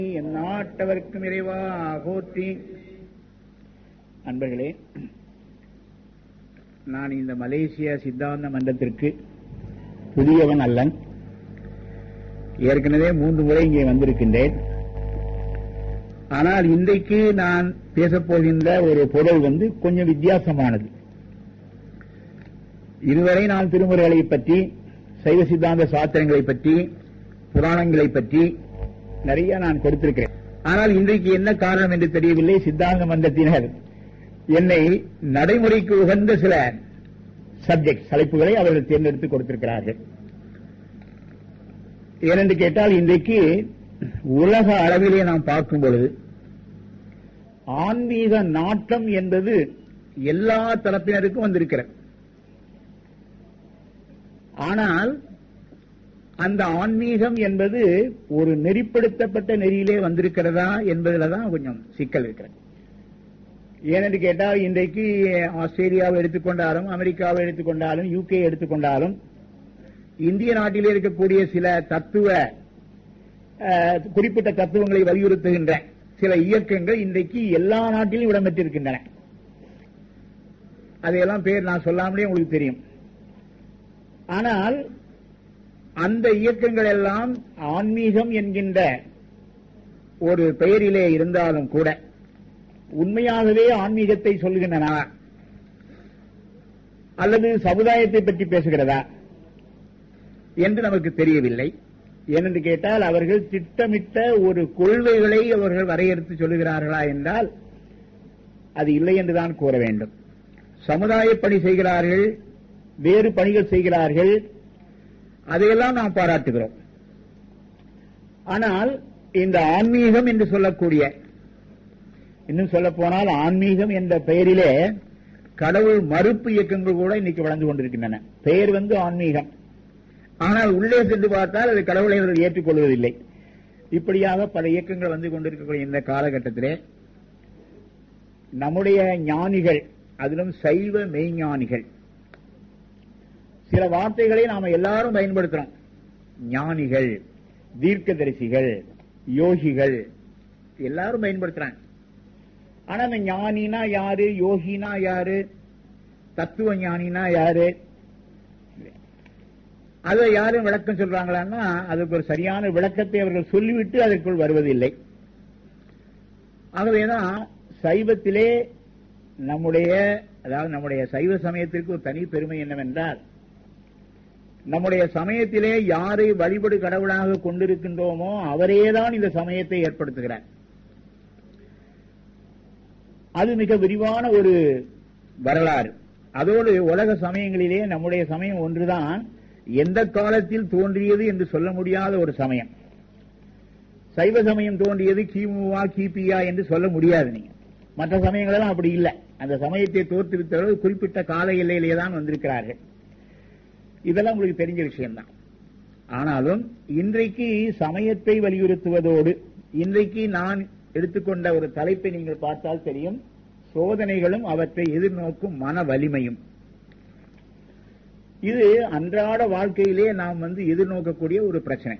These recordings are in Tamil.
என் நாட்டவர்க்கும் இறைவா போற்றி அன்பர்களே நான் இந்த மலேசிய சித்தாந்த மன்றத்திற்கு புதியவன் அல்லன் ஏற்கனவே மூன்று முறை இங்கே வந்திருக்கின்றேன் ஆனால் இன்றைக்கு நான் பேசப்போகின்ற ஒரு பொருள் வந்து கொஞ்சம் வித்தியாசமானது இதுவரை நான் திருமுறைகளை பற்றி சைவ சித்தாந்த சாத்திரங்களை பற்றி புராணங்களை பற்றி நிறைய நான் கொடுத்திருக்கிறேன் ஆனால் இன்றைக்கு என்ன காரணம் என்று தெரியவில்லை சித்தாந்த மன்றத்தினர் என்னை நடைமுறைக்கு உகந்த சில சப்ஜெக்ட் தலைப்புகளை அவர்கள் தேர்ந்தெடுத்து கொடுத்திருக்கிறார்கள் ஏனென்று கேட்டால் இன்றைக்கு உலக அளவிலே நாம் பார்க்கும் பொழுது ஆன்மீக நாட்டம் என்பது எல்லா தரப்பினருக்கும் வந்திருக்கிறது ஆனால் அந்த ஆன்மீகம் என்பது ஒரு நெறிப்படுத்தப்பட்ட நெறியிலே வந்திருக்கிறதா என்பதில் தான் கொஞ்சம் சிக்கல் இருக்கிறது ஏனென்று கேட்டால் இன்றைக்கு ஆஸ்திரேலியாவை எடுத்துக்கொண்டாலும் அமெரிக்காவை எடுத்துக்கொண்டாலும் யூகே எடுத்துக்கொண்டாலும் இந்திய நாட்டிலே இருக்கக்கூடிய சில தத்துவ குறிப்பிட்ட தத்துவங்களை வலியுறுத்துகின்ற சில இயக்கங்கள் இன்றைக்கு எல்லா நாட்டிலும் இடம்பெற்றிருக்கின்றன அதையெல்லாம் பேர் நான் சொல்லாமலே உங்களுக்கு தெரியும் ஆனால் அந்த இயக்கங்கள் எல்லாம் ஆன்மீகம் என்கின்ற ஒரு பெயரிலே இருந்தாலும் கூட உண்மையாகவே ஆன்மீகத்தை சொல்லுகின்றன அல்லது சமுதாயத்தை பற்றி பேசுகிறதா என்று நமக்கு தெரியவில்லை ஏனென்று கேட்டால் அவர்கள் திட்டமிட்ட ஒரு கொள்கைகளை அவர்கள் வரையறுத்து சொல்லுகிறார்களா என்றால் அது இல்லை என்றுதான் கூற வேண்டும் சமுதாய பணி செய்கிறார்கள் வேறு பணிகள் செய்கிறார்கள் அதையெல்லாம் நாம் பாராட்டுகிறோம் ஆனால் இந்த ஆன்மீகம் என்று சொல்லக்கூடிய இன்னும் சொல்ல போனால் ஆன்மீகம் என்ற பெயரிலே கடவுள் மறுப்பு இயக்கங்கள் கூட இன்னைக்கு வளர்ந்து கொண்டிருக்கின்றன பெயர் வந்து ஆன்மீகம் ஆனால் உள்ளே சென்று பார்த்தால் அது கடவுளை அவர்கள் ஏற்றுக்கொள்வதில்லை இப்படியாக பல இயக்கங்கள் வந்து கொண்டிருக்கக்கூடிய இந்த காலகட்டத்திலே நம்முடைய ஞானிகள் அதிலும் சைவ மெய்ஞானிகள் சில வார்த்தைகளை நாம எல்லாரும் பயன்படுத்துறோம் ஞானிகள் தீர்க்கதரிசிகள் யோகிகள் எல்லாரும் பயன்படுத்துறாங்க ஆனா அந்த ஞானினா யாரு யோகினா யாரு தத்துவ ஞானினா யாரு அதை யாரும் விளக்கம் சொல்றாங்களான்னா அதுக்கு ஒரு சரியான விளக்கத்தை அவர்கள் சொல்லிவிட்டு அதற்குள் வருவதில்லை ஆகவேதான் சைவத்திலே நம்முடைய அதாவது நம்முடைய சைவ சமயத்திற்கு ஒரு தனி பெருமை என்னவென்றால் நம்முடைய சமயத்திலே யாரை வழிபடு கடவுளாக கொண்டிருக்கின்றோமோ அவரேதான் இந்த சமயத்தை ஏற்படுத்துகிறார் அது மிக விரிவான ஒரு வரலாறு அதோடு உலக சமயங்களிலே நம்முடைய சமயம் ஒன்றுதான் எந்த காலத்தில் தோன்றியது என்று சொல்ல முடியாத ஒரு சமயம் சைவ சமயம் தோன்றியது கிமுவா கிபியா என்று சொல்ல முடியாது நீங்க மற்ற சமயங்களெல்லாம் அப்படி இல்லை அந்த சமயத்தை தோற்றுவித்தவர்கள் குறிப்பிட்ட கால எல்லையிலே தான் வந்திருக்கிறார்கள் இதெல்லாம் உங்களுக்கு தெரிஞ்ச விஷயம்தான் ஆனாலும் இன்றைக்கு சமயத்தை வலியுறுத்துவதோடு இன்றைக்கு நான் எடுத்துக்கொண்ட ஒரு தலைப்பை நீங்கள் பார்த்தால் தெரியும் சோதனைகளும் அவற்றை எதிர்நோக்கும் மன வலிமையும் இது அன்றாட வாழ்க்கையிலே நாம் வந்து எதிர்நோக்கக்கூடிய ஒரு பிரச்சனை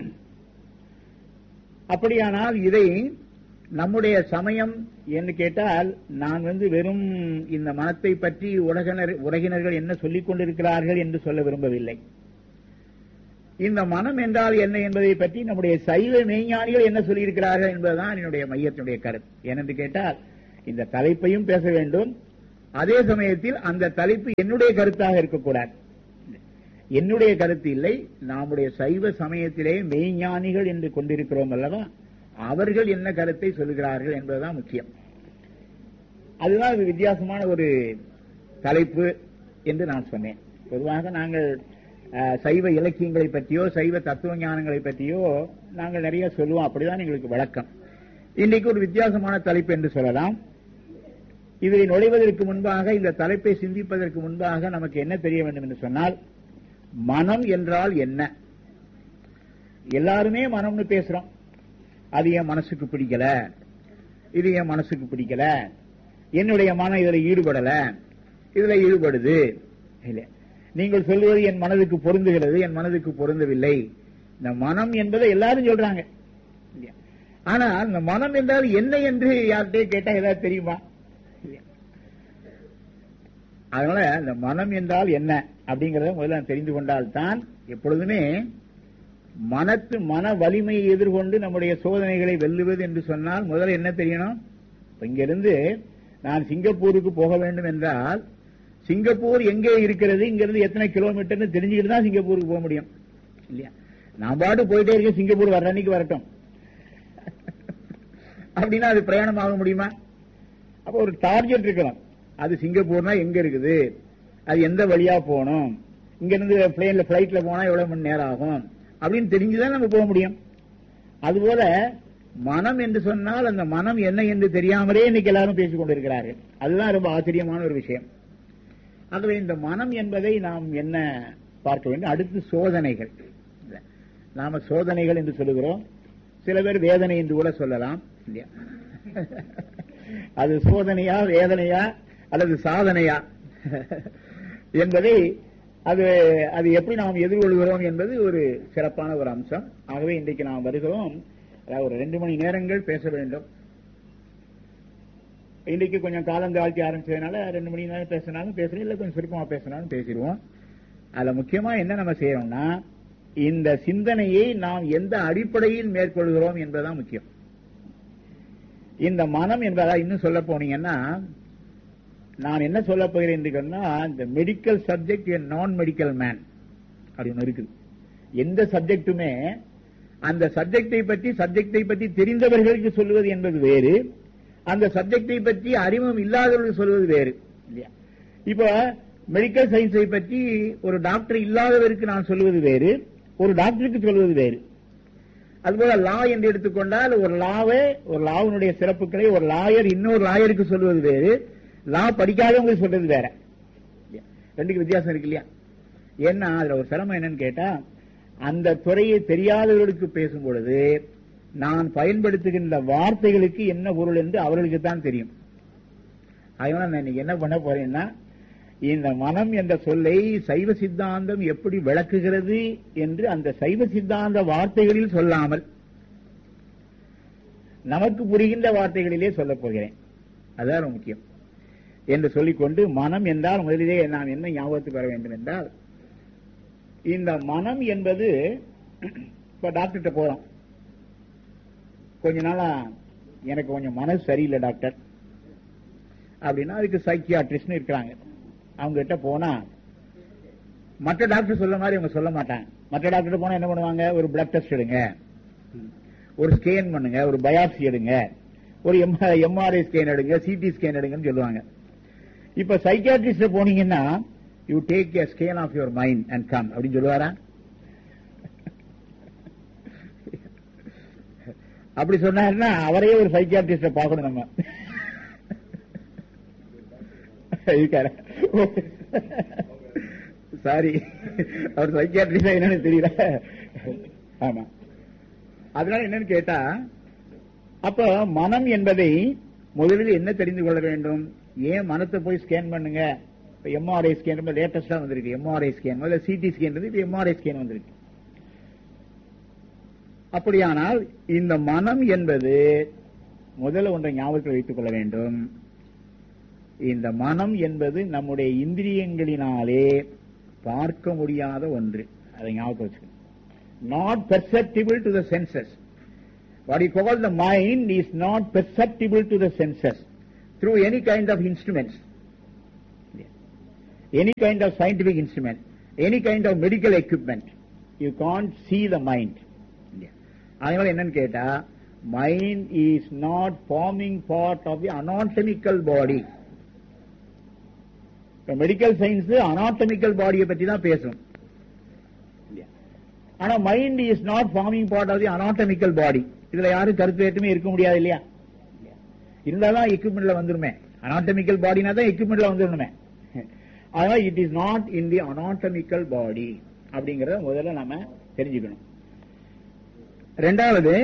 அப்படியானால் இதை நம்முடைய சமயம் என்று கேட்டால் நான் வந்து வெறும் இந்த மனத்தை பற்றி உலகினர் உலகினர்கள் என்ன சொல்லிக் கொண்டிருக்கிறார்கள் என்று சொல்ல விரும்பவில்லை இந்த மனம் என்றால் என்ன என்பதை பற்றி நம்முடைய சைவ மெய்ஞானிகள் என்ன சொல்லியிருக்கிறார்கள் என்பதுதான் என்னுடைய மையத்தினுடைய கருத்து ஏனென்று கேட்டால் இந்த தலைப்பையும் பேச வேண்டும் அதே சமயத்தில் அந்த தலைப்பு என்னுடைய கருத்தாக இருக்கக்கூடாது என்னுடைய கருத்து இல்லை நம்முடைய சைவ சமயத்திலே மெய்ஞானிகள் என்று கொண்டிருக்கிறோம் அல்லவா அவர்கள் என்ன கருத்தை சொல்லுகிறார்கள் என்பதுதான் முக்கியம் அதுதான் இது வித்தியாசமான ஒரு தலைப்பு என்று நான் சொன்னேன் பொதுவாக நாங்கள் சைவ இலக்கியங்களை பற்றியோ சைவ தத்துவ ஞானங்களை பற்றியோ நாங்கள் நிறைய சொல்லுவோம் அப்படிதான் எங்களுக்கு வழக்கம் இன்றைக்கு ஒரு வித்தியாசமான தலைப்பு என்று சொல்லலாம் இதில் நுழைவதற்கு முன்பாக இந்த தலைப்பை சிந்திப்பதற்கு முன்பாக நமக்கு என்ன தெரிய வேண்டும் என்று சொன்னால் மனம் என்றால் என்ன எல்லாருமே மனம்னு பேசுறோம் அது என் மனசுக்கு பிடிக்கல இது என் மனசுக்கு பிடிக்கல என்னுடைய மனம் இதுல ஈடுபடல இதுல ஈடுபடுது இல்ல நீங்கள் சொல்லுவது என் மனதுக்கு பொருந்துகிறது என் மனதுக்கு பொருந்தவில்லை இந்த மனம் என்பதை எல்லாரும் சொல்றாங்க ஆனா அந்த மனம் என்றால் என்ன என்று யார்கிட்டயே கேட்டா ஏதாவது தெரியுமா அதனால அந்த மனம் என்றால் என்ன அப்படிங்கறத முதல்ல நாம் தெரிந்து கொண்டால்தான் எப்பொழுதுமே மனத்து மன வலிமையை எதிர்கொண்டு நம்முடைய சோதனைகளை வெல்லுவது என்று சொன்னால் முதல்ல என்ன தெரியணும் இப்ப இங்கிருந்து நான் சிங்கப்பூருக்கு போக வேண்டும் என்றால் சிங்கப்பூர் எங்கே இருக்கிறது இங்கிருந்து எத்தனை கிலோமீட்டர்னு தெரிஞ்சுக்கிட்டு தான் சிங்கப்பூருக்கு போக முடியும் இல்லையா நான் பாட்டு போயிட்டே இருக்கேன் சிங்கப்பூர் வர்ற அன்னைக்கு வரட்டும் அப்படின்னா அது பிரயாணம் ஆக முடியுமா அப்ப ஒரு டார்கெட் இருக்கணும் அது சிங்கப்பூர்னா எங்க இருக்குது அது எந்த வழியா போகணும் இங்க இருந்து பிளேன்ல பிளைட்ல போனா எவ்வளவு மணி நேரம் ஆகும் அப்படின்னு தெரிஞ்சுதான் நம்ம போக முடியும் அதுபோல மனம் என்று சொன்னால் அந்த மனம் என்ன என்று தெரியாமலே இன்னைக்கு எல்லாரும் பேசிக் கொண்டிருக்கிறார்கள் அதுதான் ரொம்ப ஆச்சரியமான ஒரு விஷயம் ஆகவே இந்த மனம் என்பதை நாம் என்ன பார்க்க வேண்டும் அடுத்து சோதனைகள் நாம சோதனைகள் என்று சொல்லுகிறோம் சில பேர் வேதனை என்று கூட சொல்லலாம் இல்லையா அது சோதனையா வேதனையா அல்லது சாதனையா என்பதை அது அது எப்படி நாம் எதிர்கொள்கிறோம் என்பது ஒரு சிறப்பான ஒரு அம்சம் ஆகவே இன்றைக்கு நாம் வருகிறோம் அதாவது ஒரு ரெண்டு மணி நேரங்கள் பேச வேண்டும் இன்னைக்கு கொஞ்சம் காலம் தாழ்த்தி ஆரம்பிச்சதுனால ரெண்டு மணி நேரம் பேசினாலும் பேசுறோம் இல்ல கொஞ்சம் சுருக்கமா பேசினாலும் பேசிடுவோம் அதுல முக்கியமா என்ன நம்ம செய்யறோம்னா இந்த சிந்தனையை நாம் எந்த அடிப்படையில் மேற்கொள்கிறோம் என்பதுதான் முக்கியம் இந்த மனம் என்பதா இன்னும் சொல்ல போனீங்கன்னா நான் என்ன சொல்ல போகிறேன் என்று சொன்னா இந்த மெடிக்கல் சப்ஜெக்ட் நான் மெடிக்கல் மேன் அப்படின்னு இருக்குது எந்த சப்ஜெக்டுமே அந்த சப்ஜெக்டை பற்றி சப்ஜெக்டை பற்றி தெரிந்தவர்களுக்கு சொல்லுவது என்பது வேறு அந்த சப்ஜெக்டை பற்றி அறிமுகம் இல்லாதவர்களுக்கு சொல்வது வேறு இல்லையா இப்ப மெடிக்கல் சயின்ஸை பற்றி ஒரு டாக்டர் இல்லாதவருக்கு நான் சொல்வது வேறு ஒரு டாக்டருக்கு சொல்வது வேறு அதுபோல லா என்று எடுத்துக்கொண்டால் ஒரு லாவை ஒரு லாவினுடைய சிறப்புகளை ஒரு லாயர் இன்னொரு லாயருக்கு சொல்வது வேறு லா படிக்காதவங்களுக்கு சொல்றது வேற ரெண்டுக்கு வித்தியாசம் இருக்கு இல்லையா ஏன்னா அதுல ஒரு சிரமம் என்னன்னு கேட்டா அந்த துறையை தெரியாதவர்களுக்கு பேசும் பொழுது நான் பயன்படுத்துகின்ற வார்த்தைகளுக்கு என்ன பொருள் என்று அவர்களுக்கு தான் தெரியும் அதனால நான் இன்னைக்கு என்ன பண்ண போறேன்னா இந்த மனம் என்ற சொல்லை சைவ சித்தாந்தம் எப்படி விளக்குகிறது என்று அந்த சைவ சித்தாந்த வார்த்தைகளில் சொல்லாமல் நமக்கு புரிகின்ற வார்த்தைகளிலே சொல்லப் போகிறேன் அதுதான் முக்கியம் என்று சொல்லிக்கொண்டு மனம் என்றால் முதலிலே நாம் என்ன ஞாபகத்துக்கு வர வேண்டும் என்றால் இந்த மனம் என்பது இப்ப டாக்டர்கிட்ட போறோம் கொஞ்ச நாளா எனக்கு கொஞ்சம் மனசு சரியில்லை டாக்டர் அப்படின்னா அதுக்கு சைக்கியாட்ரிஸ்ட் இருக்கிறாங்க அவங்க கிட்ட போனா மற்ற டாக்டர் சொல்ல மாதிரி அவங்க சொல்ல மாட்டாங்க மற்ற டாக்டர் போனா என்ன பண்ணுவாங்க ஒரு பிளட் டெஸ்ட் எடுங்க ஒரு ஸ்கேன் பண்ணுங்க ஒரு பயாப்சி எடுங்க ஒரு எம்ஆர்ஐ ஸ்கேன் எடுங்க சிடி ஸ்கேன் எடுங்கன்னு சொல்லுவாங்க இப்ப சைக்கியாட்ரிஸ்ட் போனீங்கன்னா you take a scan of your mind and come அப்படின்னு சொல்லுவாரா அப்படி சொன்னாருன்னா அவரையே ஒரு சைக்கியாட்ரிஸ்ட பார்க்கணும் நம்ம இருக்காரு சாரி அவர் சைக்கியாட்ரிஸ்டா என்னன்னு தெரியல ஆமா அதனால என்னன்னு கேட்டா அப்ப மனம் என்பதை முதலில் என்ன தெரிந்து கொள்ள வேண்டும் ஏன் மனத்தை போய் ஸ்கேன் பண்ணுங்க எம்ஆர்ஐ ஸ்கேன் லேட்டஸ்டா வந்திருக்கு எம்ஆர்ஐ ஸ்கேன் முதல்ல சிடி ஸ்கேன் இப்ப எம்ஆர்ஐ ஸ்கேன் வந்திருக்கு அப்படியானால் இந்த மனம் என்பது முதல்ல ஒன்றை ஞாபகத்தில் வைத்துக் கொள்ள வேண்டும் இந்த மனம் என்பது நம்முடைய இந்திரியங்களினாலே பார்க்க முடியாத ஒன்று அதை ஞாபகம் வச்சுக்கணும் not perceptible to the senses what you call the mind is not perceptible to the senses through any kind of instruments any kind of scientific instrument, any kind of medical equipment, you can't see the mind. அதனால என்னன்னு கேட்டா mind is not forming part of the anatomical body medical science anatomical பாடியை பற்றி தான் பேசும் ஆனா mind is not forming part of the anatomical body இதுல யாரும் கருத்து வேற்றுமே இருக்க முடியாது இல்லையா இருந்தாதான் எக்யூப்மெண்ட்ல வந்துருமே அனாட்டமிக்கல் பாடினா தான் எக்யூப்மெண்ட்ல வந்துடணுமே அதனால it is not in the anatomical body அப்படிங்கறத முதல்ல நாம தெரிஞ்சுக்கணும் ரெண்டாவது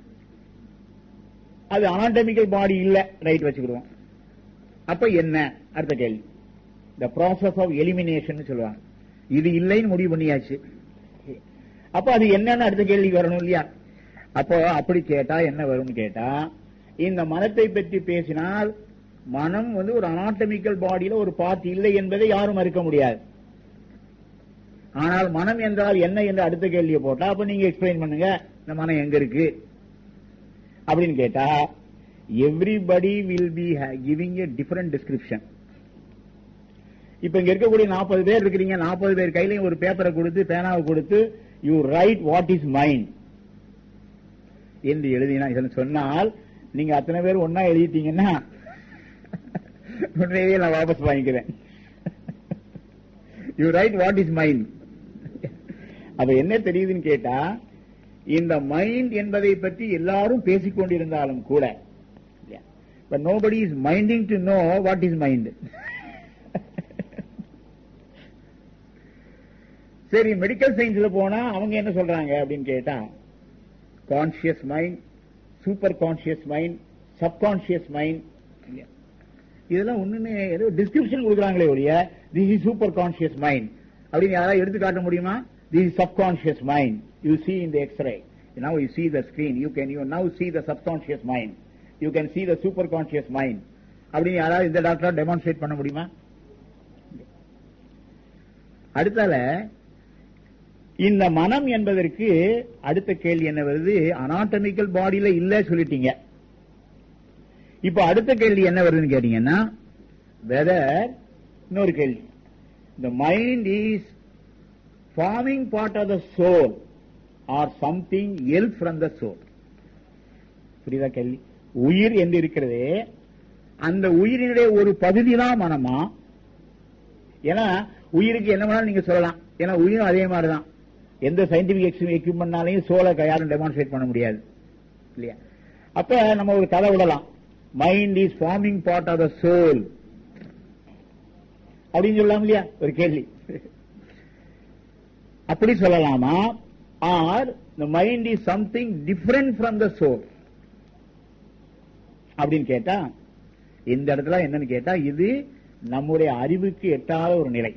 அது அனாட்டமிக்கல் பாடி இல்ல ரைட் வச்சுக்கிடுவோம் அப்ப என்ன அடுத்த கேள்வி த ப்ராசஸ் ஆஃப் எலிமினேஷன் சொல்லுவாங்க இது இல்லைன்னு முடிவு பண்ணியாச்சு அப்ப அது என்னன்னு அடுத்த கேள்விக்கு வரணும் இல்லையா அப்போ அப்படி கேட்டா என்ன வரும்னு கேட்டா இந்த மனத்தை பற்றி பேசினால் மனம் வந்து ஒரு அனாட்டமிக்கல் பாடியில ஒரு பார்ட் இல்லை என்பதை யாரும் மறுக்க முடியாது ஆனால் மனம் என்றால் என்ன என்று அடுத்த கேள்வியை போட்டா அப்ப நீங்க எக்ஸ்பிளைன் பண்ணுங்க இந்த மனம் எங்க இருக்கு அப்படின்னு கேட்டா everybody will be giving a different description இப்ப இங்க இருக்கக்கூடிய நாற்பது பேர் இருக்கிறீங்க நாற்பது பேர் கையிலையும் ஒரு பேப்பரை கொடுத்து பேனாவை கொடுத்து you write what is mind என்று எழுதினா இதனை சொன்னால் நீங்க அத்தனை பேர் ஒன்னா எழுதிட்டீங்கன்னா உண்மையிலேயே நான் வாபஸ் வாங்கிக்கிறேன் you write what is mind அப்ப என்ன தெரியுதுன்னு கேட்டா இந்த மைண்ட் என்பதை பற்றி எல்லாரும் பேசிக் கொண்டிருந்தாலும் கூட but nobody is minding to know what is mind சரி மெடிக்கல் சயின்ஸ்ல போனா அவங்க என்ன சொல்றாங்க அப்படின்னு கேட்டா conscious mind super conscious mind subconscious mind இதெல்லாம் ஒண்ணுன்னு ஏதோ டிஸ்கிரிப்ஷன் கொடுக்குறாங்களே ஒழிய this is super conscious mind அப்படின்னு யாராவது எடுத்து காட்ட முடியுமா this is subconscious mind you see in the X ray now you see the screen you can you now see the subconscious mind you can see the super conscious mind அப்படின்னு யாராவது இந்த டாக்டரா டெமான்ஸ்ட்ரேட் பண்ண முடியுமா அடுத்தால இந்த மனம் என்பதற்கு அடுத்த கேள்வி என்ன வருது அனாட்டமிக்கல் பாடியில இல்ல சொல்லிட்டீங்க இப்ப அடுத்த கேள்வி என்ன வருதுன்னு கேட்டீங்கன்னா வெதர் இன்னொரு கேள்வி the mind is forming part of the soul or something else from the soul புரியுதா கேள்வி உயிர் என்று இருக்கிறது அந்த உயிரினுடைய ஒரு பகுதி தான் மனமா ஏன்னா உயிருக்கு என்ன வேணாலும் நீங்க சொல்லலாம் ஏன்னா உயிரும் அதே மாதிரிதான் எந்த சயின்டிபிக் எக்யூப்மெண்ட்னாலையும் சோலை யாரும் டெமான்ஸ்ட்ரேட் பண்ண முடியாது இல்லையா அப்ப நம்ம ஒரு கதை விடலாம் mind is forming part of the soul அப்படின்னு சொல்லலாம் இல்லையா ஒரு கேள்வி அப்படி சொல்லலாமா or the mind is something different from the soul அப்படின்னு கேட்டா இந்த இடத்துல என்னன்னு கேட்டா இது நம்முடைய அறிவுக்கு எட்டாத ஒரு நிலை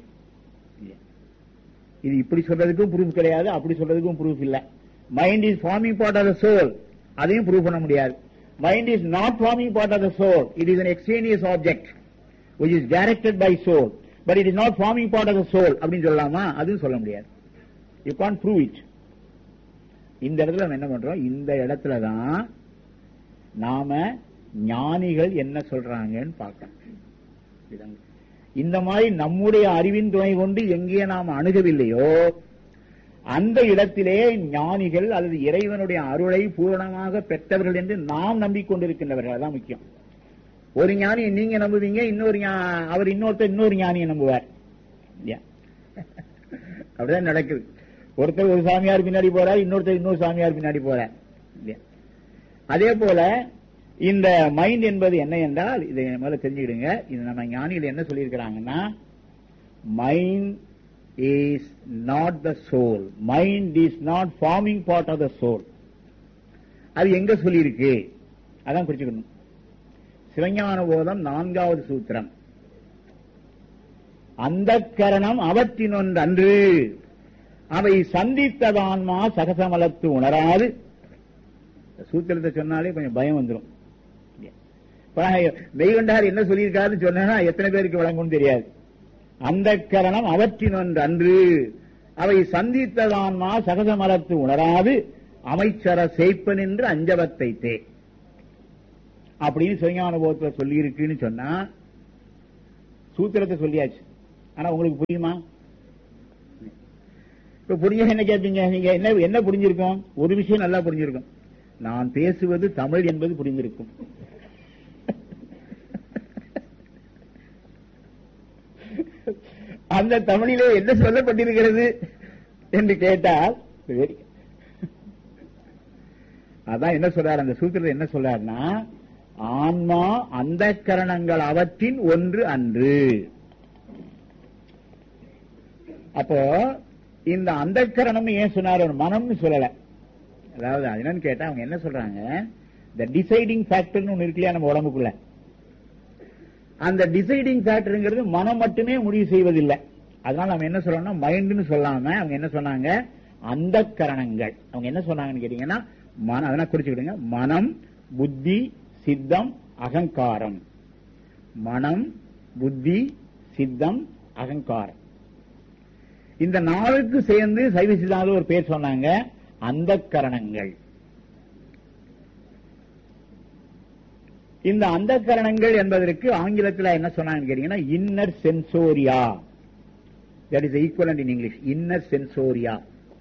இது இப்படி சொல்றதுக்கும் ப்ரூஃப் கிடையாது அப்படி சொல்றதுக்கும் ப்ரூஃப் இல்ல mind is forming part of the soul அதையும் ப்ரூவ் பண்ண முடியாது mind is not forming part of the soul it is an extraneous object which is directed by soul but it is not forming part of the soul அப்படின்னு சொல்லலாமா அதுவும் சொல்ல முடியாது யூ கான் ப்ரூவ் இட் இந்த இடத்துல நம்ம என்ன பண்றோம் இந்த இடத்துல தான் நாம ஞானிகள் என்ன சொல்றாங்கன்னு பார்க்கணும் இதாங்க. இந்த மாதிரி நம்முடைய அறிவின் துணை கொண்டு எங்கே நாம் அணுகவில்லையோ அந்த இடத்திலே ஞானிகள் அல்லது இறைவனுடைய அருளை பூரணமாக பெற்றவர்கள் என்று நாம் நம்பிக்கொண்டிருக்கின்றவர்கள் அதான் முக்கியம் ஒரு ஞானியை நீங்க நம்புவீங்க இன்னொரு ஞா- அவர் இன்னொருத்தர் இன்னொரு ஞானியை நம்புவார் இல்லையா? அப்படிதான் நடக்குது ஒருத்தர் ஒரு சாமியார் பின்னாடி போறார் இன்னொருத்தர் இன்னொரு சாமியார் பின்னாடி போறார் இல்லையா? அதே போல இந்த மைண்ட் என்பது என்ன என்றால் இதை முதல்ல தெரிஞ்சுக்கிடுங்க இது நம்ம ஞானிகள் என்ன சொல்லியிருக்கிறாங்கன்னா mind is not the soul mind is not forming part of the soul அது எங்க சொல்லியிருக்கு அதான் குறிச்சுக்கணும் சிவஞான போதம் நான்காவது சூத்திரம் அந்த கரணம் அவற்றினொன்று அன்று அவை சந்தித்ததான்மா சகசமலத்து உணராது இந்த சூத்திரத்தை சொன்னாலே கொஞ்சம் பயம் வந்துடும் இப்ப நான் மெய்கண்டார் என்ன சொல்லியிருக்காருன்னு சொன்னா எத்தனை பேருக்கு வழங்கும்னு தெரியாது அந்த கரணம் அவற்றினொன்று அன்று அவை சந்தித்ததான்மா சகசமலத்து உணராது அமைச்சர செய்ப்பன் என்று அஞ்சவத்தை தே அப்படின்னு சிவஞானுபவத்துல சொல்லி இருக்குன்னு சொன்னா சூத்திரத்தை சொல்லியாச்சு ஆனா உங்களுக்கு புரியுமா இப்ப புரிஞ்ச என்ன கேட்பீங்க நீங்க என்ன என்ன புரிஞ்சிருக்கும் ஒரு விஷயம் நல்லா புரிஞ்சிருக்கும் நான் பேசுவது தமிழ் என்பது புரிந்திருக்கும் அந்த தமிழிலே என்ன சொல்லப்பட்டிருக்கிறது என்று கேட்டால் very- அதான் என்ன சொல்றாரு அந்த சூத்திரத்தை என்ன சொல்றாருன்னா ஆன்மா அந்த கரணங்கள் அவற்றின் ஒன்று அன்று அப்போ இந்த அந்த கரணம் ஏன் சொன்னார் ஒரு மனம்னு சொல்லல அதாவது அது என்னன்னு கேட்டா அவங்க என்ன சொல்றாங்க இந்த டிசைடிங் ஃபேக்டர்னு ஒண்ணு இருக்கு இல்லையா நம்ம உடம்புக்குள்ள அந்த டிசைடிங் ஃபேக்டருங்கிறது மனம் மட்டுமே முடிவு செய்வதில்லை அதனால நம்ம என்ன சொல்றோம்னா மைண்ட்னு சொல்லாம அவங்க என்ன சொன்னாங்க அந்த கரணங்கள் அவங்க என்ன சொன்னாங்கன்னு கேட்டீங்கன்னா மன அதெல்லாம் குறிச்சுக்கிடுங்க மனம் புத்தி சித்தம் அகங்காரம் மனம் புத்தி சித்தம் அகங்காரம் இந்த நாளுக்கு சேர்ந்து சைவ சித்தாந்தம் ஒரு பேர் சொன்னாங்க அந்த கரணங்கள் இந்த அந்த கரணங்கள் என்பதற்கு ஆங்கிலத்தில் என்ன சொன்னாங்கன்னு கேட்டீங்கன்னா inner sensoria that is equivalent in English inner sensoria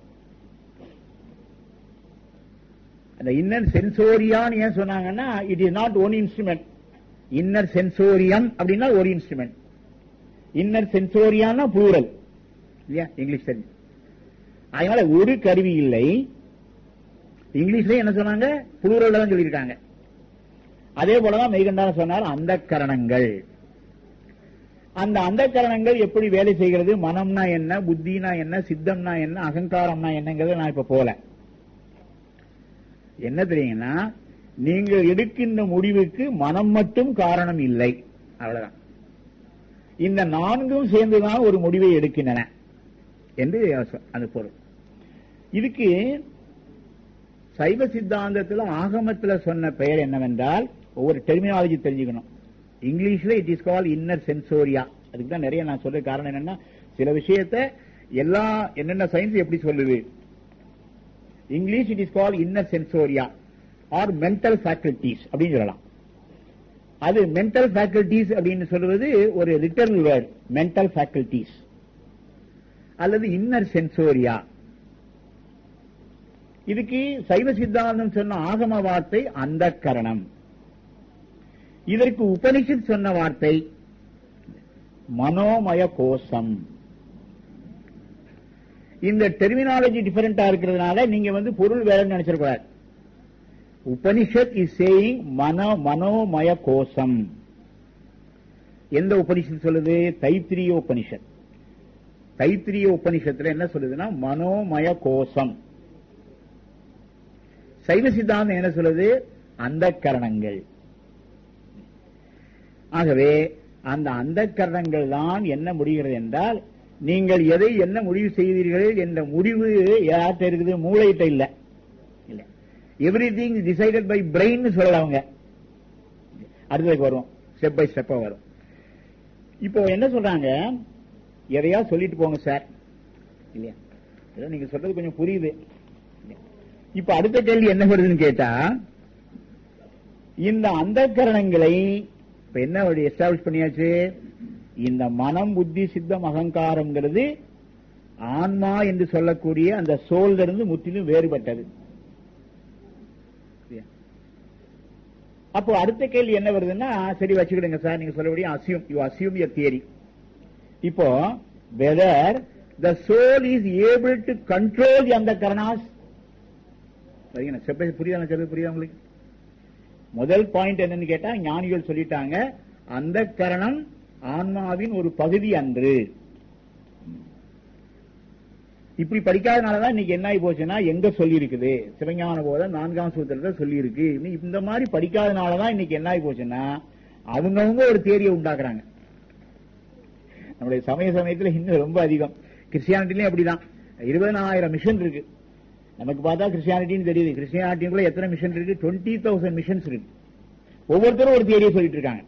அந்த இன்னர் சென்சோரியான்னு ஏன் சொன்னாங்கன்னா it is not one instrument inner sensorium அப்படின்னா ஒரு இன்ஸ்ட்ருமெண்ட் இன்னர் சென்சோரியானா ப்ளூரல் இல்லையா இங்கிலீஷ் தெரிஞ்சு அதனால ஒரு கருவி இல்லை இங்கிலீஷ்ல என்ன சொன்னாங்க ப்ளூரல் தான் சொல்லியிருக்காங்க அதே போலதான் மெய்கண்டார சொன்னார் அந்த கரணங்கள் அந்த அந்த கரணங்கள் எப்படி வேலை செய்கிறது மனம்னா என்ன புத்தினா என்ன சித்தம்னா என்ன அகங்காரம்னா என்னங்கிறத நான் இப்ப போல என்ன தெரியுங்கன்னா நீங்கள் எடுக்கின்ற முடிவுக்கு மனம் மட்டும் காரணம் இல்லை அவ்வளவுதான் இந்த நான்கும் சேர்ந்துதான் ஒரு முடிவை எடுக்கின்றன என்று அது பொருள் இதுக்கு சைவ சித்தாந்தத்தில் ஆகமத்தில் சொன்ன பெயர் என்னவென்றால் ஒவ்வொரு டெர்மினாலஜி தெரிஞ்சுக்கணும் இங்கிலீஷ்ல it is call inner sensoria அதுக்கு தான் நிறைய நான் சொல்ற காரணம் என்னன்னா சில விஷயத்த எல்லா என்னென்ன சயின்ஸ் எப்படி சொல்லுது English it is call inner sensoria or mental faculties அப்படின்னு சொல்லலாம் அது மென்டல் ஃபேக்கல்டிஸ் அப்படின்னு சொல்லுவது ஒரு லிட்டரல் வேர்ட் மென்டல் ஃபேக்கல்டிஸ் அல்லது இன்னர் சென்சோரியா இதுக்கு சைவ சித்தாந்தம் சொன்ன ஆகம வார்த்தை அந்த கரணம் இதற்கு உபனிஷத் சொன்ன வார்த்தை மனோமய கோஷம் இந்த டெர்மினாலஜி டிஃபரெண்டா இருக்கிறதுனால நீங்க வந்து பொருள் வேலைன்னு நினைச்சிடக்கூடாது உபனிஷத் இஸ் சேயிங் மனோ மனோமய கோஷம் எந்த உபனிஷத் சொல்லுது தைத்திரிய உபனிஷத் தைத்திரிய உபனிஷத்துல என்ன சொல்லுதுன்னா மனோமய கோஷம் சைவ சித்தாந்தம் என்ன சொல்லுது அந்த கரணங்கள் ஆகவே அந்த அந்த கரணங்கள் தான் என்ன முடிகிறது என்றால் நீங்கள் எதை என்ன முடிவு செய்தீர்கள் என்ற முடிவு யார்கிட்ட இருக்குது மூளைகிட்ட இல்ல இல்ல everything decided by brain சொல்லலாம் அவங்க அடுத்ததுக்கு வரும் ஸ்டெப் பை ஸ்டெப்பா வரும் இப்போ என்ன சொல்றாங்க எதையா சொல்லிட்டு போங்க சார் இல்லையா ஏதோ நீங்க சொல்றது கொஞ்சம் புரியுது இப்ப அடுத்த கேள்வி என்ன வருதுன்னு கேட்டா இந்த அந்த கரணங்களை இப்ப என்ன எஸ்டாப்ளிஷ் பண்ணியாச்சு இந்த மனம் புத்தி சித்தம் அகங்காரம்ங்கிறது ஆன்மா என்று சொல்லக்கூடிய அந்த சோல்ல இருந்து முற்றிலும் வேறுபட்டது அப்போ அடுத்த கேள்வி என்ன வருதுன்னா சரி வச்சுக்கிடுங்க சார் நீங்க சொல்லபடி assume you assume your theory இப்போ whether the soul is able to control the அந்த கரணாஸ் புரியுதா சொல்றது புரியுதா உங்களுக்கு முதல் பாயிண்ட் என்னன்னு கேட்டா ஞானிகள் சொல்லிட்டாங்க அந்த கரணம் ஆன்மாவின் ஒரு பகுதி அன்று இப்படி படிக்காதனாலதான் இன்னைக்கு என்ன ஆகி போச்சுன்னா எங்க சொல்லி இருக்குது சிவஞான போத நான்காம் சூத்திரத்தை சொல்லி இருக்கு இந்த மாதிரி படிக்காதனாலதான் இன்னைக்கு என்ன ஆகி போச்சுன்னா அவங்கவுங்க ஒரு தேரியை உண்டாக்குறாங்க நம்முடைய சமய சமயத்துல இன்னும் ரொம்ப அதிகம் கிறிஸ்டியானிட்டிலயும் அப்படிதான் இருபதனாயிரம் மிஷன் இருக்கு நமக்கு பார்த்தா கிறிஸ்டியானிட்டின்னு தெரியுது கிறிஸ்டியானிட்டிக்குள்ள எத்தனை மிஷன் இருக்கு டுவெண்ட்டி தௌசண்ட் மிஷன்ஸ் இருக்கு ஒவ்வொருத்தரும் ஒரு தேரியை சொல்லிட்டு இருக்காங்க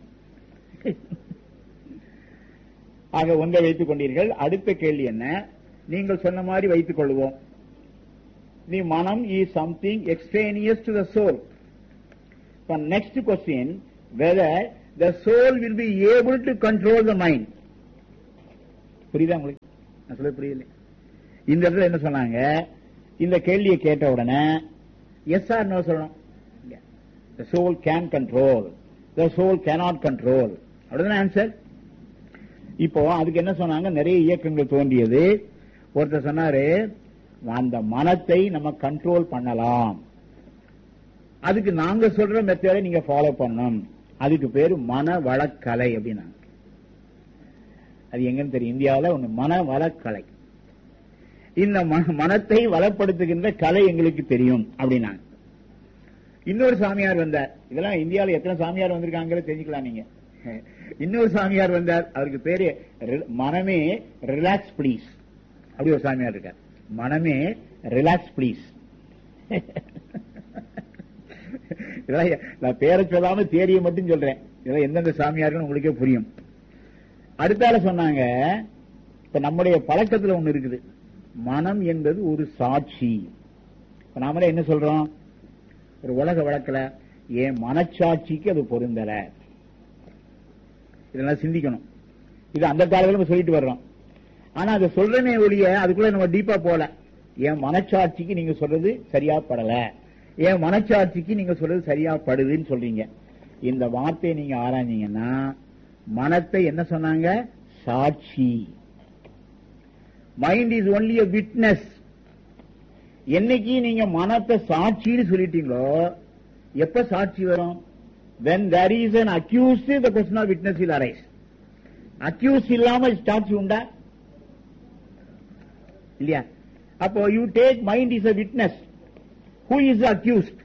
ஆக ஒன்றை வைத்துக் கொண்டீர்கள் அடுத்த கேள்வி என்ன நீங்கள் சொன்ன மாதிரி வைத்துக் கொள்வோம் தி மனம் is something extraneous to the soul next question whether the soul will be able to control the mind புரியுதா உங்களுக்கு நான் சொல்ல புரியல இந்த இடத்துல என்ன சொன்னாங்க இந்த கேள்வியை கேட்ட உடனே எஸ் ஆர் நோ சொல்லணும் the soul can control the soul cannot control அப்படிதான் ஆன்சர் இப்போ அதுக்கு என்ன சொன்னாங்க நிறைய இயக்கங்கள் தோன்றியது ஒருத்தர் சொன்னாரு அந்த மனத்தை நம்ம கண்ட்ரோல் பண்ணலாம் அதுக்கு நாங்க சொல்ற மெத்தடை நீங்க ஃபாலோ பண்ணணும் அதுக்கு பேரு மன வளக்கலை அப்படின்னா அது எங்கன்னு தெரியும் இந்தியாவில் ஒண்ணு மன வளக்கலை இந்த மனத்தை வளப்படுத்துகின்ற கலை எங்களுக்கு தெரியும் அப்படின்னாங்க இன்னொரு சாமியார் வந்தார் இதெல்லாம் இந்தியாவில் எத்தனை சாமியார் வந்திருக்காங்கிறத தெரிஞ்சுக்கலாம் நீங்க இன்னொரு சாமியார் வந்தார் அவருக்கு பேரு மனமே ரிலாக்ஸ் பிளீஸ் அப்படி ஒரு சாமியார் இருக்கார் மனமே ரிலாக்ஸ் பிளீஸ் இதெல்லாம் நான் பேரை சொல்லாம தேரியை மட்டும் சொல்றேன் இதெல்லாம் எந்தெந்த சாமியாருன்னு உங்களுக்கே புரியும் அடுத்தால சொன்னாங்க இப்ப நம்முடைய பழக்கத்துல ஒண்ணு இருக்குது மனம் என்பது ஒரு சாட்சி இப்ப நாமளே என்ன சொல்றோம் ஒரு உலக வழக்குல என் மனச்சாட்சிக்கு அது பொருந்தல இதெல்லாம் சிந்திக்கணும் இது அந்த காலத்துல நம்ம சொல்லிட்டு வர்றோம் ஆனா அதை சொல்றனே ஒழிய அதுக்குள்ள நம்ம டீப்பா போல என் மனச்சாட்சிக்கு நீங்க சொல்றது சரியா படல என் மனச்சாட்சிக்கு நீங்க சொல்றது சரியா படுதுன்னு சொல்றீங்க இந்த வார்த்தையை நீங்க ஆராய்ஞ்சீங்கன்னா மனத்தை என்ன சொன்னாங்க சாட்சி mind is only a witness என்னைக்கு நீங்க மனத்தை சாட்சின்னு சொல்லிட்டீங்களோ எப்ப சாட்சி வரும் when there is an accused the question of witness will arise accused இல்லாம சாட்சி உண்டா இல்லையா அப்போ you take mind is a witness who is accused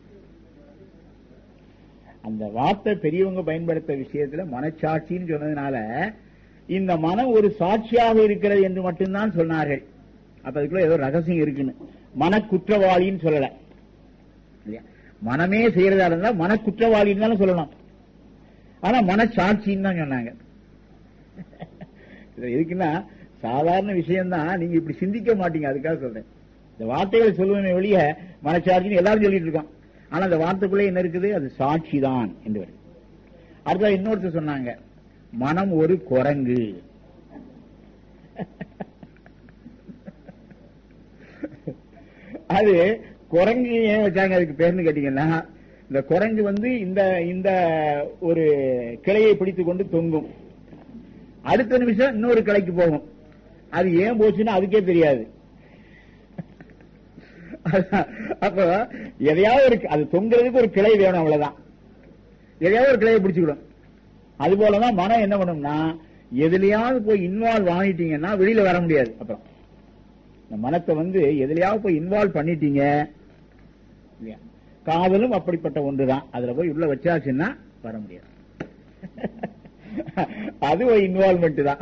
அந்த வார்த்தை பெரியவங்க பயன்படுத்த விஷயத்துல மனச்சாட்சின்னு சொன்னதுனால இந்த மனம் ஒரு சாட்சியாக இருக்கிறது என்று மட்டும்தான் சொன்னார்கள் அப்ப அதுக்குள்ள ஏதோ ரகசியம் இருக்குன்னு மன குற்றவாளின்னு சொல்லல இல்லையா மனமே செய்யறதா இருந்தா மன குற்றவாளின்னு தானே சொல்லணும் ஆனா மனச்சாட்சின்னு தான் சொன்னாங்க இது எதுக்குன்னா சாதாரண விஷயம்தான் நீங்க இப்படி சிந்திக்க மாட்டீங்க அதுக்காக சொல்றேன் இந்த வார்த்தைகளை சொல்லுவமே வெளிய மனச்சாட்சின்னு எல்லாரும் சொல்லிட்டு இருக்கோம் ஆனா அந்த வார்த்தைக்குள்ளே என்ன இருக்குது அது சாட்சி தான் என்று வருது அடுத்த இன்னொருத்தர் சொன்னாங்க மனம் ஒரு குரங்கு அது குரங்கு ஏன் வச்சாங்க அதுக்கு பேர்னு கேட்டீங்கன்னா இந்த குரங்கு வந்து இந்த இந்த ஒரு கிளையை பிடித்துக் கொண்டு தொங்கும் அடுத்த நிமிஷம் இன்னொரு கிளைக்கு போகும் அது ஏன் போச்சுன்னு அதுக்கே தெரியாது அப்போ எதையாவது ஒரு அது தொங்குறதுக்கு ஒரு கிளை வேணும் அவ்வளவுதான் எதையாவது ஒரு கிளையை பிடிச்சுக்கிடும் அது போலதான் மனம் என்ன பண்ணும்னா எதுலயாவது போய் இன்வால்வ் ஆனிட்டீங்கன்னா வெளியில வர முடியாது அப்புறம் இந்த மனத்தை வந்து எதுலயாவது போய் இன்வால்வ் பண்ணிட்டீங்க இல்லையா? காதலும் அப்படிப்பட்ட ஒன்றுதான் அதுல போய் உள்ள வச்சாச்சுன்னா வர முடியாது அது ஒரு இன்வால்மெண்ட் தான்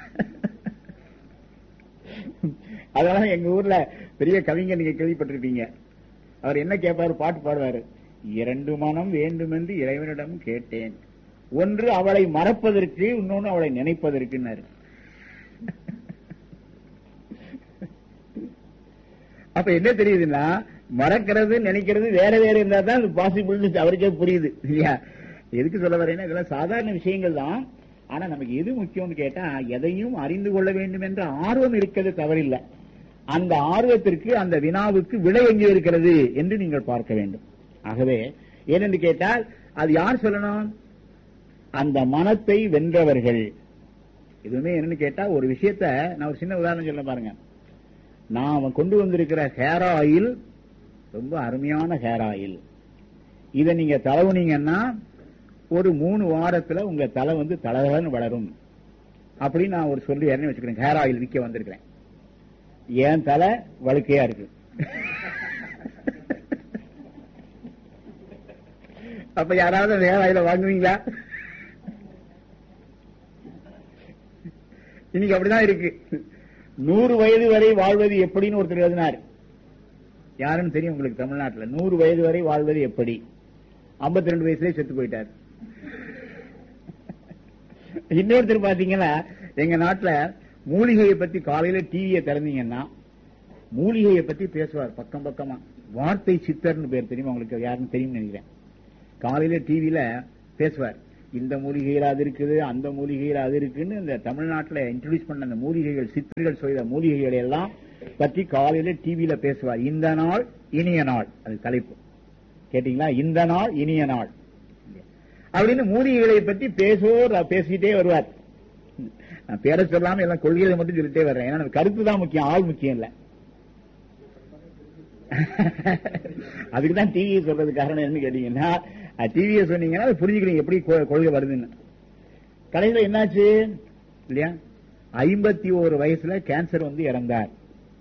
அதனால எங்க ஊர்ல பெரிய கவிஞர் நீங்க கேள்விப்பட்டிருப்பீங்க அவர் என்ன கேட்பாரு பாட்டு பாடுவாரு இரண்டு மனம் வேண்டுமென்று இறைவனிடம் கேட்டேன் ஒன்று அவளை மறப்பதற்கு இன்னொன்னு அவளை நினைப்பதற்குன்னாரு அப்ப என்ன தெரியுதுன்னா மறக்கிறது நினைக்கிறது வேற வேற இருந்தா தான் அது பாசிபிள் அவருக்கே புரியுது இல்லையா எதுக்கு சொல்ல வரேன்னா இதெல்லாம் சாதாரண விஷயங்கள் தான் ஆனா நமக்கு எது முக்கியம்னு கேட்டா எதையும் அறிந்து கொள்ள வேண்டும் என்ற ஆர்வம் இருக்கிறது தவறில்லை அந்த ஆர்வத்திற்கு அந்த வினாவுக்கு விடை எங்கே இருக்கிறது என்று நீங்கள் பார்க்க வேண்டும் ஆகவே ஏனென்று கேட்டால் அது யார் சொல்லணும் அந்த மனத்தை வென்றவர்கள் இதுவுமே என்னன்னு கேட்டா ஒரு விஷயத்த நான் ஒரு சின்ன உதாரணம் சொல்ல பாருங்க நான் அவன் கொண்டு வந்திருக்கிற ஹேர் ஆயில் ரொம்ப அருமையான ஹேர் ஆயில் இதை நீங்க தடவுனீங்கன்னா ஒரு மூணு வாரத்துல உங்க தலை வந்து தலகலன்னு வளரும் அப்படின்னு நான் ஒரு சொல்லி இறங்கி வச்சுக்கிறேன் ஹேர் ஆயில் விற்க வந்திருக்கிறேன் என் தலை வழுக்கையா இருக்கு அப்ப யாராவது அந்த ஹேர் ஆயில வாங்குவீங்களா இன்னைக்கு அப்படிதான் இருக்கு நூறு வயது வரை வாழ்வது எப்படின்னு ஒருத்தர் எழுதினார் யாருன்னு தெரியும் உங்களுக்கு தமிழ்நாட்டுல நூறு வயது வரை வாழ்வது எப்படி 52 ரெண்டு வயசுலயே செத்து போயிட்டார் இன்னொருத்தர் பாத்தீங்கன்னா எங்க நாட்டுல மூலிகையை பத்தி காலையில டிவியை திறந்தீங்கன்னா மூலிகையை பத்தி பேசுவார் பக்கம் பக்கமா வார்த்தை சித்தர்னு பேர் தெரியுமா உங்களுக்கு யாருன்னு தெரியும் நினைக்கிறேன் காலையில டிவியில பேசுவார் இந்த மூலிகையில் அது இருக்குது அந்த மூலிகையில் அது இருக்குன்னு இந்த தமிழ்நாட்டுல இன்ட்ரோடியூஸ் பண்ண அந்த மூலிகைகள் சித்தர்கள் செய்த மூலிகைகள் எல்லாம் பற்றி காலையில டிவியில பேசுவார் இந்த நாள் இனிய நாள் அது தலைப்பு கேட்டீங்களா இந்த நாள் இனிய நாள் அப்படின்னு மூலிகைகளை பற்றி பேசோ பேசிட்டே வருவார் நான் பேர சொல்லாம எல்லாம் கொள்கைகளை மட்டும் சொல்லிட்டே வர்றேன் ஏன்னா எனக்கு கருத்து தான் முக்கியம் ஆள் முக்கியம் இல்ல அதுக்கு தான் டிவியை சொல்றது காரணம் என்ன கேட்டீங்கன்னா டிவியை சொன்னீங்கன்னா அது புரிஞ்சுக்கிறீங்க எப்படி கொ- கொள்கை வருதுன்னு கடைசியில் என்னாச்சு இல்லையா ஐம்பத்தி ஒரு வயசுல கேன்சர் வந்து இறந்தார்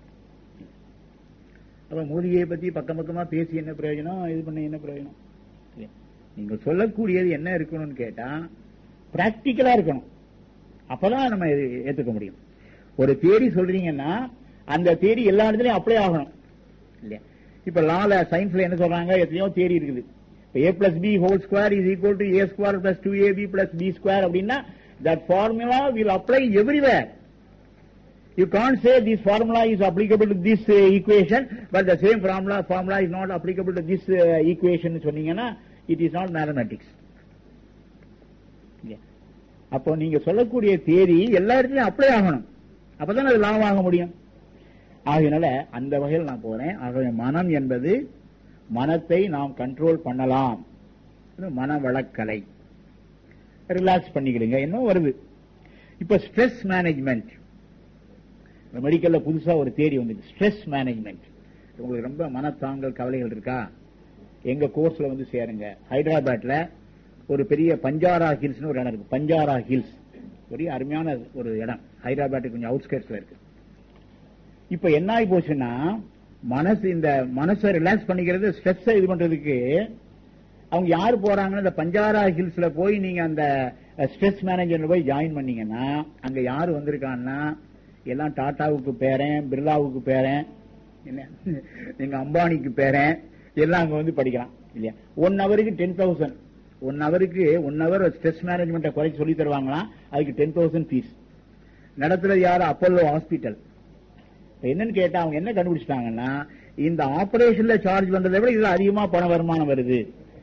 அப்ப மூலிகையை பத்தி பக்கம் பக்கமா பேசி என்ன பிரயோஜனம் இது பண்ண என்ன பிரயோஜனம் இல்லையா? நீங்க சொல்லக்கூடியது என்ன இருக்கணும்னு கேட்டா பிராக்டிக்கலா இருக்கணும் அப்பதான் நம்ம இது ஏத்துக்க முடியும் ஒரு தேரி சொல்றீங்கன்னா அந்த தேரி எல்லா இடத்துலயும் அப்ளை ஆகணும் இல்லையா இப்ப லால சயின்ஸ்ல என்ன சொல்றாங்க எத்தனையோ தேரி இருக்குது a plus b whole square is equal to a square plus 2ab plus b square அப்படின்னா that formula will apply everywhere. You can't say this formula is applicable to this uh, equation, but the same formula formula is not applicable to this uh, equation சொன்னீங்கன்னா it is not mathematics. Yeah. அப்போ நீங்க சொல்லக்கூடிய தேதி எல்லா இடத்துலயும் அப்ளை ஆகணும் அப்பதான் அது லாபம் ஆக முடியும் ஆகையினால அந்த வகையில் நான் போறேன் ஆகவே மனம் என்பது மனத்தை நாம் கண்ட்ரோல் பண்ணலாம் இது மனவளக்கலை ரிலாக்ஸ் பண்ணிக்கிடுங்க என்ன வருது இப்ப ஸ்ட்ரெஸ் மேனேஜ்மெண்ட் மெடிக்கல்ல புதுசா ஒரு தேடி வந்துருக்கு ஸ்ட்ரெஸ் மேனேஜ்மெண்ட் உங்களுக்கு ரொம்ப மனத்தாங்கல் கவலைகள் இருக்கா எங்க கோர்ஸ்ல வந்து சேருங்க ஹைதராபாத்ல ஒரு பெரிய பஞ்சாரா ஹில்ஸ்னு ஒரு இடம் இருக்கு பஞ்சாரா ஹில்ஸ் ஒரு அருமையான ஒரு இடம் ஹைதராபாத் கொஞ்சம் அவுட்ஸ்கர்ட்ஸ்ல இருக்கு இப்ப என்ன ஆகி போச்சுன்னா மனசு இந்த மனசை ரிலாக்ஸ் பண்ணிக்கிறது ஸ்ட்ரெஸ் இது பண்றதுக்கு அவங்க யாரு போறாங்கன்னு இந்த பஞ்சாரா ஹில்ஸ்ல போய் நீங்க அந்த ஸ்ட்ரெஸ் மேனேஜர்ல போய் ஜாயின் பண்ணீங்கன்னா அங்க யாரு வந்திருக்கான்னா எல்லாம் டாட்டாவுக்கு பேரன் பிர்லாவுக்கு பேரன் என்ன எங்க அம்பானிக்கு பேரன் எல்லாம் அங்க வந்து படிக்கலாம் இல்லையா ஒன் ஹவருக்கு டென் தௌசண்ட் ஒன் ஹவருக்கு ஒன் ஹவர் ஸ்ட்ரெஸ் மேனேஜ்மெண்ட்டை குறைச்சி சொல்லி தருவாங்களாம் அதுக்கு டென் தௌசண்ட் ஃபீஸ் நடத்துறது யாரு அப்போலோ ஹாஸ்பிட்டல் இப்ப என்னன்னு கேட்டா அவங்க என்ன கண்டுபிடிச்சிட்டாங்கன்னா இந்த ஆபரேஷன்ல சார்ஜ் பண்றதை விட இதுல அதிகமா பண வருமானம் வருது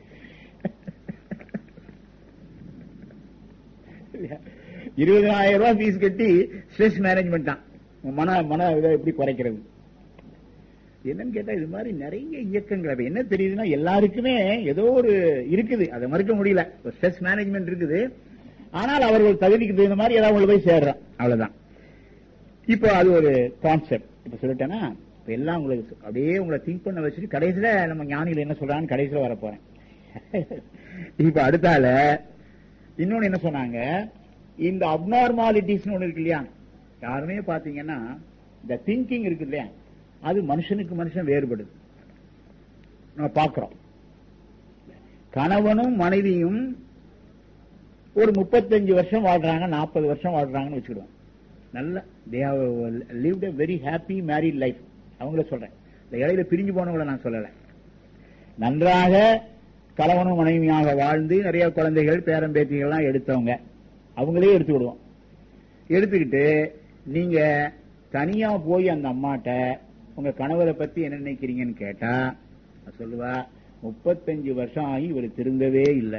இருபதாயிரம் ரூபாய் ஃபீஸ் கட்டி ஸ்ட்ரெஸ் மேனேஜ்மெண்ட் தான் மன மன இதை எப்படி குறைக்கிறது என்னன்னு கேட்டா இது மாதிரி நிறைய இயக்கங்கள் அப்ப என்ன தெரியுதுன்னா எல்லாருக்குமே ஏதோ ஒரு இருக்குது அதை மறுக்க முடியல ஸ்ட்ரெஸ் மேனேஜ்மெண்ட் இருக்குது ஆனால் அவர்கள் தகுதிக்கு தகுந்த மாதிரி ஏதாவது உள்ள போய் சேர்றோம் அவ்வளவுதான் இப்போ அது ஒரு கான்செப்ட் இப்ப சொல்லிட்டேன்னா இப்ப எல்லாம் உங்களுக்கு அப்படியே உங்களை திங்க் பண்ண வச்சுட்டு கடைசியில நம்ம ஞானிகள் என்ன சொல்றான்னு கடைசியில வர போறேன் இப்ப அடுத்தால இன்னொன்னு என்ன சொன்னாங்க இந்த அப்நார்மாலிட்டிஸ் ஒண்ணு இருக்கு இல்லையா யாருமே பாத்தீங்கன்னா இந்த திங்கிங் இருக்கு இல்லையா அது மனுஷனுக்கு மனுஷன் வேறுபடுது நம்ம பார்க்கிறோம் கணவனும் மனைவியும் ஒரு முப்பத்தஞ்சு வருஷம் வாழ்றாங்க நாற்பது வருஷம் வாழ்றாங்கன்னு வச்சுக்கிடுவோம் நல்ல they have lived a very happy married life அவங்கள சொல்றேன் இந்த இடையில பிரிஞ்சு போனவங்கள நான் சொல்லல நன்றாக கணவனும் மனைவியாக வாழ்ந்து நிறைய குழந்தைகள் பேரம்பேத்திகள்லாம் எடுத்தவங்க அவங்களே எடுத்துக்கிடுவோம் எடுத்துக்கிட்டு நீங்க தனியா போய் அந்த அம்மாட்ட உங்க கணவரை பத்தி என்ன நினைக்கிறீங்கன்னு கேட்டா நான் சொல்லுவா முப்பத்தஞ்சு வருஷம் ஆகி இவர் திருந்தவே இல்லை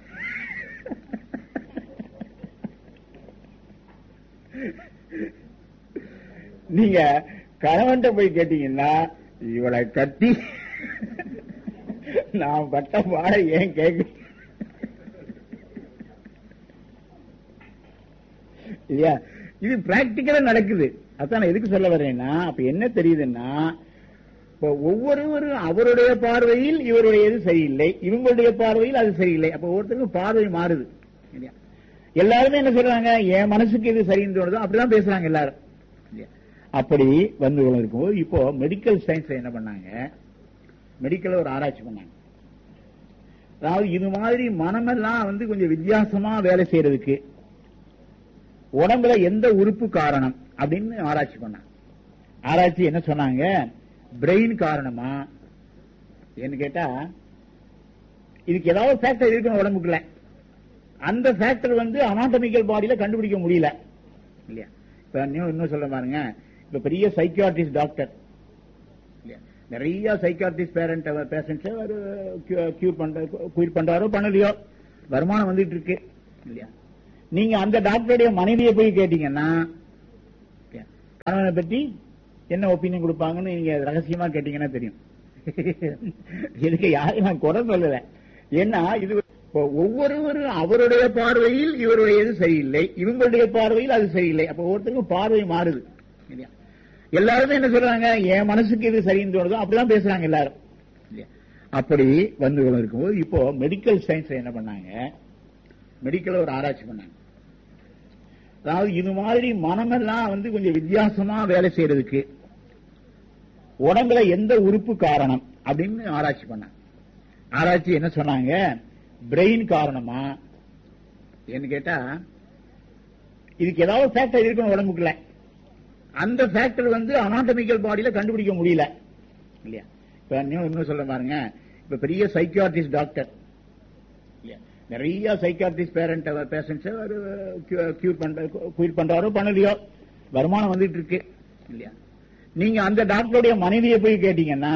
நீங்க கணவன்ட்ட போய் கேட்டீங்கன்னா இவளை கட்டி நான் பட்ட பாட ஏன் கேட்க இல்லையா இது பிராக்டிக்கலா நடக்குது அதான் நான் எதுக்கு சொல்ல வரேன்னா அப்ப என்ன தெரியுதுன்னா இப்போ ஒவ்வொருவரும் அவருடைய பார்வையில் இவருடையது சரியில்லை இவங்களுடைய பார்வையில் அது சரியில்லை அப்ப ஒவ்வொருத்தருக்கும் பார்வை மாறுது இல்லையா எல்லாருமே என்ன சொல்றாங்க என் மனசுக்கு இது சரின்னு தோணுதோ அப்படிதான் பேசுறாங்க எல்லாரும் இல்லையா? அப்படி வந்து இருக்கும்போது இப்போ மெடிக்கல் சயின்ஸ்ல என்ன பண்ணாங்க மெடிக்கல்ல ஒரு ஆராய்ச்சி பண்ணாங்க அதாவது இது மாதிரி மனமெல்லாம் வந்து கொஞ்சம் வித்தியாசமா வேலை செய்யறதுக்கு உடம்புல எந்த உறுப்பு காரணம் அப்படின்னு ஆராய்ச்சி பண்ணாங்க ஆராய்ச்சி என்ன சொன்னாங்க பிரெயின் காரணமா என்ன கேட்டா இதுக்கு ஏதாவது ஃபேக்டர் இருக்கணும் உடம்புக்குள்ள அந்த ஃபேக்டர் வந்து அனாட்டமிக்கல் பாடியில கண்டுபிடிக்க முடியல இல்லையா இப்ப இன்னும் இன்னும் சொல்ல பாருங்க இப்ப பெரிய சைக்கியாட்ரிஸ்ட் டாக்டர் இல்லையா நிறைய சைக்கியாட்ரிஸ்ட் பேரண்ட் பேஷண்ட்ஸ் கியூர் பண்ற குயிர் பண்றாரோ பண்ணலையோ வருமானம் வந்துட்டு இருக்கு இல்லையா நீங்க அந்த டாக்டருடைய மனைவியை போய் கேட்டீங்கன்னா இல்லையா, கணவனை பற்றி என்ன ஒப்பீனியன் கொடுப்பாங்கன்னு நீங்க ரகசியமா கேட்டீங்கன்னா தெரியும் இதுக்கு யாரையும் நான் குறை சொல்லல ஏன்னா இது இப்போ ஒவ்வொருவரும் அவருடைய பார்வையில் இவருடையது சரியில்லை இவங்களுடைய பார்வையில் அது சரியில்லை அப்ப ஒவ்வொருத்தருக்கும் பார்வை மாறுது இல்லையா எல்லாருமே என்ன சொல்றாங்க என் மனசுக்கு இது சரின்னு தோணுதோ அப்படிதான் பேசுறாங்க எல்லாரும் இல்லையா அப்படி வந்து இருக்கும்போது இப்போ மெடிக்கல் சயின்ஸ் என்ன பண்ணாங்க மெடிக்கல் ஒரு ஆராய்ச்சி பண்ணாங்க அதாவது இது மாதிரி மனமெல்லாம் வந்து கொஞ்சம் வித்தியாசமா வேலை செய்யறதுக்கு உடம்புல எந்த உறுப்பு காரணம் அப்படின்னு ஆராய்ச்சி பண்ணாங்க ஆராய்ச்சி என்ன சொன்னாங்க பிரெயின் காரணமா என்ன கேட்டா இதுக்கு ஏதாவது ஃபேக்டர் இருக்கணும் உடம்புக்குள்ள அந்த ஃபேக்டர் வந்து அனாட்டமிக்கல் பாடியில கண்டுபிடிக்க முடியல இல்லையா இப்ப இன்னும் இன்னும் சொல்ல பாருங்க இப்ப பெரிய சைக்கியாட்ரிஸ்ட் டாக்டர் நிறைய சைக்கியாட்ரிஸ்ட் பேரண்ட் பேஷண்ட்ஸ் கியூர் பண்ற கியூர் பண்றாரோ பண்ணலையோ வருமானம் வந்துட்டு இருக்கு இல்லையா நீங்க அந்த டாக்டருடைய மனைவியை போய் கேட்டீங்கன்னா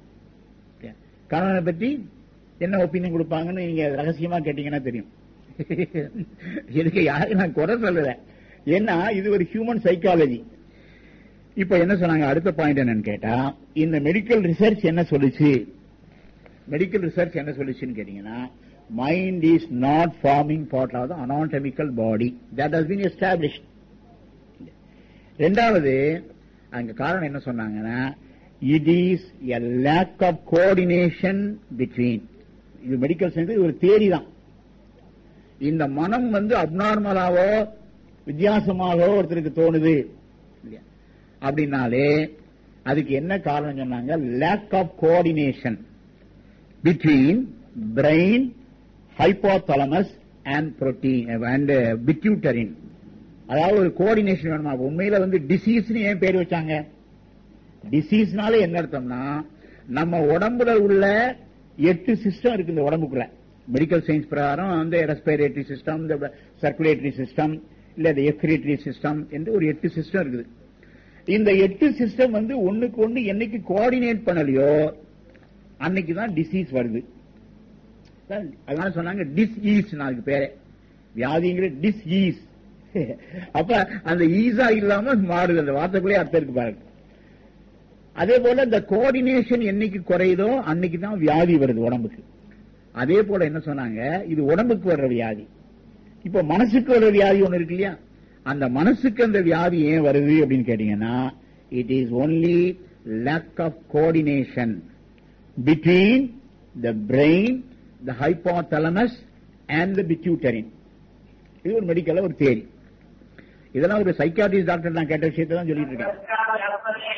கணவனை பற்றி என்ன ஒப்பீனியன் கொடுப்பாங்கன்னு நீங்க ரகசியமா கேட்டீங்கன்னா தெரியும் இதுக்கு யாரும் நான் குறை சொல்லல ஏன்னா இது ஒரு ஹியூமன் சைக்காலஜி இப்ப என்ன சொன்னாங்க அடுத்த பாயிண்ட் என்னன்னு கேட்டா இந்த மெடிக்கல் ரிசர்ச் என்ன சொல்லுச்சு மெடிக்கல் ரிசர்ச் என்ன சொல்லுச்சுன்னு கேட்டீங்கன்னா mind is not forming part of the anatomical body that has been establish ரெண்டாவது அங்க காரணம் என்ன சொன்னாங்கன்னா it is a lack of coordination between இது மெடிக்கல் சயின்ஸ் ஒரு தேரி தான் இந்த மனம் வந்து அப்நார்மலாவோ வித்தியாசமாகவோ ஒருத்தருக்கு தோணுது இல்லையா? அப்படின்னாலே அதுக்கு என்ன காரணம் சொன்னாங்க lack of coordination between brain hypothalamus and protein and பிட்யூட்டரின் அதாவது ஒரு கோஆர்டினேஷன் வேணுமா உண்மையில வந்து டிசீஸ்னு ஏன் பேர் வச்சாங்க டிசீஸ்னால என்ன அர்த்தம்னா நம்ம உடம்புல உள்ள எட்டு சிஸ்டம் இருக்கு இந்த உடம்புக்குள்ள மெடிக்கல் சயின்ஸ் பிரகாரம் அந்த ரெஸ்பிரேட்டரி சிஸ்டம் இந்த சர்க்குலேட்டரி சிஸ்டம் இல்ல இந்த எக்ஸ்கிரேட்டரி சிஸ்டம் என்று ஒரு எட்டு சிஸ்டம் இருக்குது இந்த எட்டு சிஸ்டம் வந்து ஒண்ணுக்கு ஒண்ணு என்னைக்கு கோஆர்டினேட் பண்ணலையோ அன்னைக்கு தான் டிசீஸ் வருது அதனால சொன்னாங்க டிஸ்ஈஸ் அதுக்கு பேரே வியாதிங்கிற டிஸ்ஈஸ் அப்ப அந்த ஈஸா இல்லாம மாறுது அந்த வார்த்தைக்குள்ளே அர்த்தம் இருக்கு பாருங்க அதே போல இந்த கோஆர்டினேஷன் என்னைக்கு குறையுதோ அன்னைக்கு தான் வியாதி வருது உடம்புக்கு அதே போல என்ன சொன்னாங்க இது உடம்புக்கு வர்ற வியாதி இப்ப மனசுக்கு வர்ற வியாதி ஒண்ணு இருக்கு இல்லையா அந்த மனசுக்கு அந்த வியாதி ஏன் வருது அப்படின்னு கேட்டீங்கன்னா it is only lack of coordination between the brain the hypothalamus and the பிட்யூட்டரின் இது ஒரு மெடிக்கல்ல ஒரு தேரி இதெல்லாம் ஒரு சைக்காட்ரிஸ்ட் டாக்டர் நான் கேட்ட விஷயத்தை தான் சொல்லிட்டு இருக்கேன்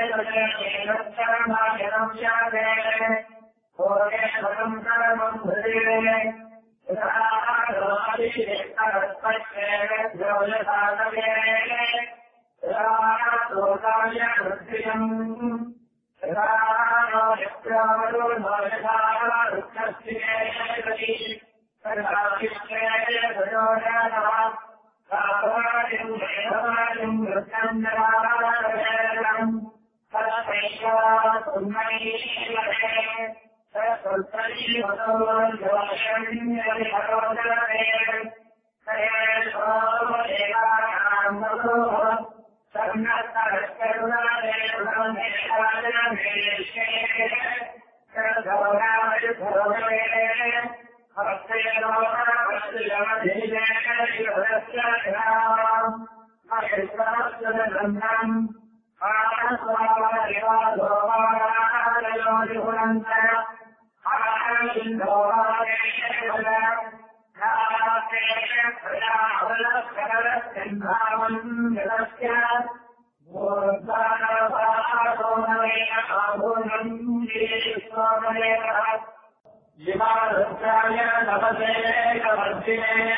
ிமாய நபசே கவர்த்தினே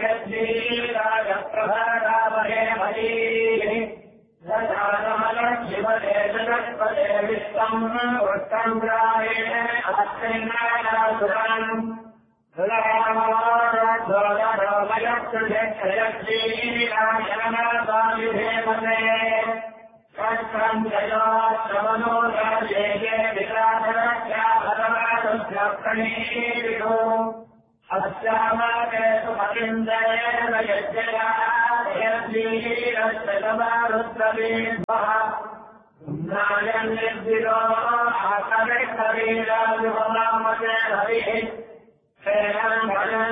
பிரகத்வீராஜப்பிரபாராமகே மயீ சிவதே ஜகத்பதே விஸ்வம் உத்தம் ராயே அஸ்தின்னாசுரன் அஸ்யாம